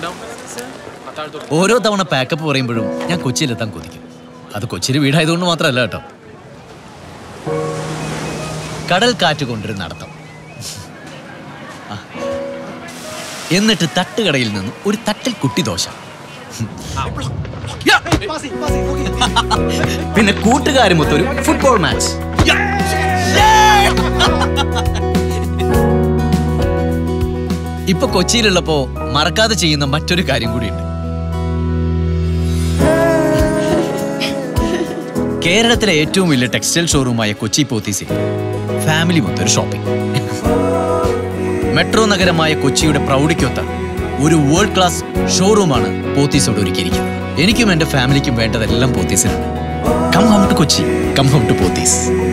ഓരോ തവണ പാക്കപ്പ് പറയുമ്പോഴും ഞാൻ കൊച്ചിയിലെത്താൻ കൊതിക്കും അത് കൊച്ചിയിൽ വീടായതുകൊണ്ട് മാത്രമല്ല കേട്ടോ കടൽ കാറ്റ് കൊണ്ടൊരു നടത്തം ആ. എന്നിട്ട് തട്ടുകടയിൽ നിന്ന് ഒരു തട്ടിൽ കുട്ടി ദോശ പിന്നെ കൂട്ടുകാരുമൊത്തൊരു ഫുട്ബോൾ മാച്ച് ഇപ്പൊ കൊച്ചിയിലുള്ളപ്പോ മറക്കാതെ ചെയ്യുന്ന മറ്റൊരു കാര്യം കൂടിയുണ്ട് കേരളത്തിലെ ഏറ്റവും വലിയ ടെക്സ്റ്റൈൽ ഷോറൂമായ കൊച്ചി പോത്തീസിൽ ഫാമിലി മൊത്തൊരു ഷോപ്പിംഗ് മെട്രോ നഗരമായ കൊച്ചിയുടെ പ്രൗഢിക്കൊത്ത ഒരു വേൾഡ് ക്ലാസ് ഷോറൂമാണ് പോത്തീസോട് ഒരുക്കിയിരിക്കുന്നത് എനിക്കും എന്റെ ഫാമിലിക്കും വേണ്ടതെല്ലാം പോത്തീസിലാണ് come home to Kochi come home to Pothys